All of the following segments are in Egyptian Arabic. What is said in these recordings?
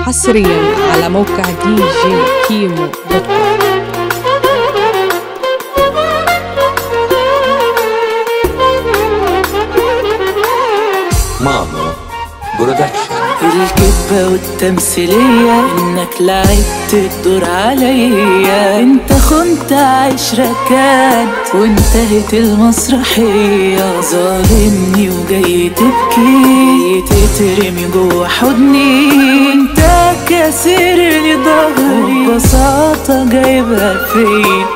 حصريا على موقع دي جي كيمو دوت كوم مامو برودكشن الكذبة والتمثيلية انك لعبت الدور عليا انت خنت عشرة كان وانتهت المسرحية ظالمني وجاي تبكي تترمي جوا حضني انت كاسر لي ظهري ببساطة جايبها فين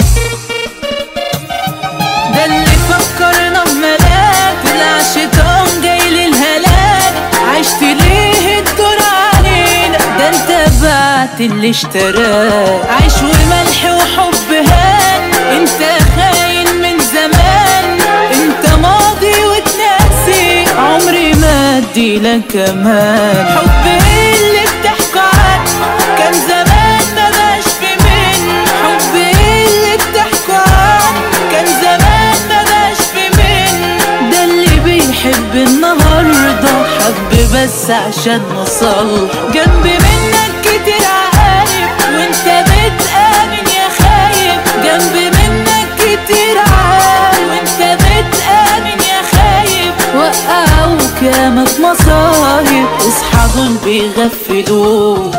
ده اللي فكرنا بملاك طلع شيطان جاي للهلاك عشت ليه الدور علينا ده انت بعت اللي اشتراك عيش وملح وحب هان انت خاين من زمان انت ماضي وتناسي عمري ما ادي لك كمان حب اللي بتحكوا عنه كان زمان ما بقاش في من حب اللي بتحكوا عنه كان زمان ما بقاش في من ده اللي بيحب النهارده حب بس عشان نصلح جنب منك كتير عقارب وانت بتآمن يا خايب جنب منك كتير عقارب وانت بتآمن يا خايب وقعوك ياما في مصايب اصحى دول بيغفلوك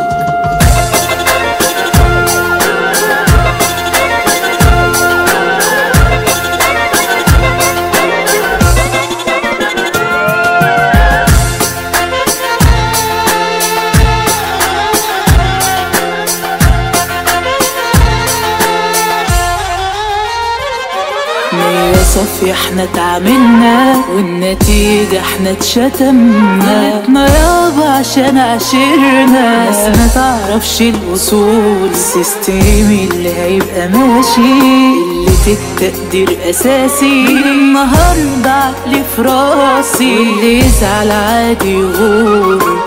نية صافية احنا اتعاملنا والنتيجة احنا اتشتمنا غلطنا يابا عشان عشرنا ناس ما تعرفش الوصول السيستم اللي هيبقى ماشي قلة التقدير اساسي من النهاردة عقلي في راسي واللي يزعل عادي يغور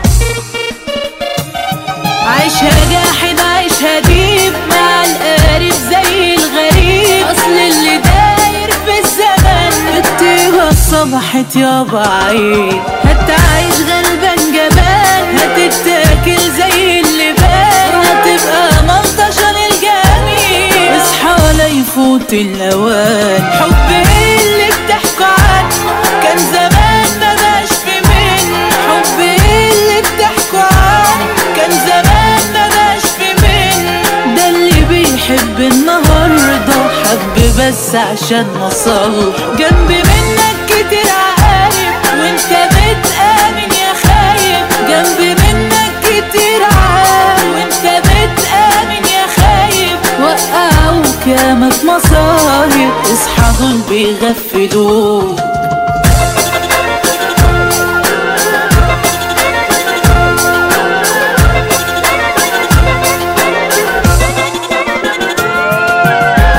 عيشها جاحد عيشها ديب مع القارب زي الغريب اصل اللي داير في الزمن الطيبة صبحت يابا عيب هتعيش غلبان جبان هتتاكل زي اللبان هتبقى ملطشة للجميع اصحى لا يفوت الاوان حب اللي بتحكوا عنه كان زمان ما بقاش في من حب اللي بتحكوا عنه كان زمان ما بقاش في من ده اللي بيحب النهارده حب بس عشان نصلح جنب منك كتير عقارب وانت بتآمن يا خايب جنب منك كتير عقارب وانت بتآمن يا خايب وقعوك ياما في مصايب اصحى دول بيغفلوك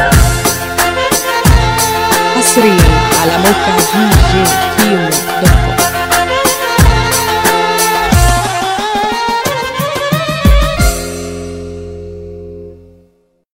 حصريا على موقع دي جي كيمو دوت كوم